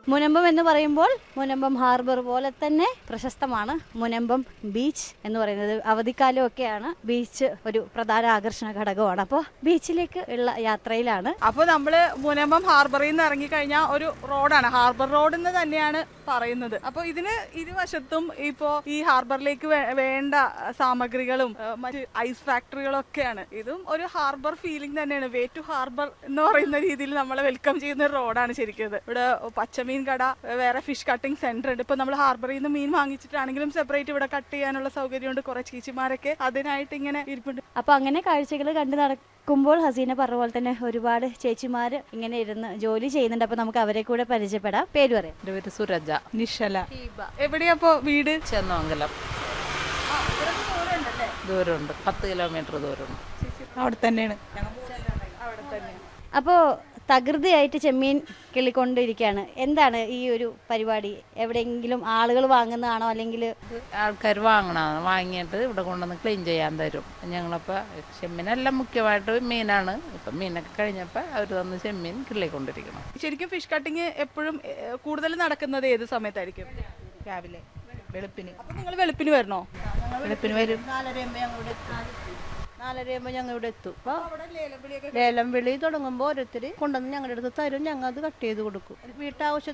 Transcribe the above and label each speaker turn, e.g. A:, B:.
A: മുനമ്പം എന്ന് പറയുമ്പോൾ മുനമ്പം ഹാർബർ പോലെ തന്നെ പ്രശസ്തമാണ് മുനമ്പം ബീച്ച് എന്ന് പറയുന്നത് അവധിക്കാലം ഒക്കെയാണ് ബീച്ച് ഒരു പ്രധാന ആകർഷണ ഘടകമാണ് അപ്പോൾ ബീച്ചിലേക്ക് ഉള്ള യാത്രയിലാണ്
B: അപ്പൊ നമ്മള് മുനമ്പം ഹാർബറിൽ നിന്ന് ഇറങ്ങിക്കഴിഞ്ഞാൽ ഒരു റോഡാണ് ഹാർബർ റോഡ് എന്ന് തന്നെയാണ് പറയുന്നത് അപ്പൊ ഇതിന് ഇരുവശത്തും ഇപ്പോ ഈ ഹാർബറിലേക്ക് വേ- വേണ്ട സാമഗ്രികളും ഏഹ്, മറ്റ് ഐസ് ഫാക്ടറികളും ഒക്കെയാണ് ഇതും ഒരു ഹാർബർ ഫീലിംഗ് തന്നെയാണ് വേ ടു ഹാർബർ എന്ന് പറയുന്ന രീതിയിൽ നമ്മളെ വെൽക്കം ചെയ്യുന്ന ഒരു റോഡാണ് ശരിക്കും ഇത് ഇവിടെ പച്ചമീൻ കട വേറെ ഫിഷ് കട്ടിംഗ് സെന്റർ ഉണ്ട് ഇപ്പൊ നമ്മൾ ഹാർബറിൽ നിന്ന് മീൻ വാങ്ങിച്ചിട്ടാണെങ്കിലും സെപ്പറേറ്റ് ഇവിടെ കട്ട് ചെയ്യാനുള്ള സൗകര്യമുണ്ട് കുറെ ചേച്ചിമാരൊക്കെ അതിനായിട്ട് ഇങ്ങനെ ഇരിപ്പുണ്ട്
A: അപ്പോൾ അങ്ങനെ കാഴ്ചകൾ കണ്ടു നടക്കുമ്പോൾ ഹസീന പറഞ്ഞ പോലെ തന്നെ ഒരുപാട് ചേച്ചിമാർ ഇങ്ങനെ ഇരുന്ന് ജോലി ചെയ്യുന്നുണ്ട് അപ്പോൾ നമുക്ക് അവരെ കൂടെ പരിചയപ്പെടാം പേര് പറയാം
C: എൻ്റെ പേര് സുരജ
B: നിഷല എവിടെയാപ്പോ വീട്
C: ചെന്നമംഗലം ദൂരമുണ്ട് പത്ത് കിലോമീറ്റർ ദൂരമുണ്ട്
B: അവിടെ തന്നെയാണ്
A: അപ്പോൾ തകൃതിയായിട്ട് ചെമ്മീൻ കിളിക്കൊണ്ടിരിക്കുകയാണ് എന്താണ് ഈ ഒരു പരിപാടി എവിടെയെങ്കിലും ആളുകൾ വാങ്ങുന്നതാണോ അല്ലെങ്കിൽ
C: ആൾക്കാർ വാങ്ങണം വാങ്ങിയിട്ട് ഇവിടെ കൊണ്ടുവന്ന് ക്ലീൻ ചെയ്യാൻ തരും ഞങ്ങളപ്പോൾ ചെമ്മീനെല്ലാം മുഖ്യമായിട്ട് മീനാണ് ഇപ്പം മീനൊക്കെ കഴിഞ്ഞപ്പോൾ അവർ തന്ന് ചെമ്മീൻ കിള്ളിക്കൊണ്ടിരിക്കണം
B: ശരിക്കും ഫിഷ് കട്ടിങ് എപ്പോഴും കൂടുതൽ നടക്കുന്നത് ഏത് സമയത്തായിരിക്കും
D: രാവിലെ വെളുപ്പിന്
B: അപ്പൊ നിങ്ങൾ വെളുപ്പിന് വരണോ
D: വെളുപ്പിന് വരും നാലരയാകുമ്പോൾ ഞങ്ങൾ ഇവിടെ നാലരയാകുമ്പോൾ ഞങ്ങൾ ഇവിടെ എത്തും അപ്പോൾ ലേലം വിളി തുടങ്ങുമ്പോൾ ഓരോരുത്തർ കൊണ്ടുവന്ന് ഞങ്ങളുടെ അടുത്ത് തരും ഞങ്ങൾ അത് കട്ട് ചെയ്ത് കൊടുക്കും വീട്ടാവശ്യത്തിന്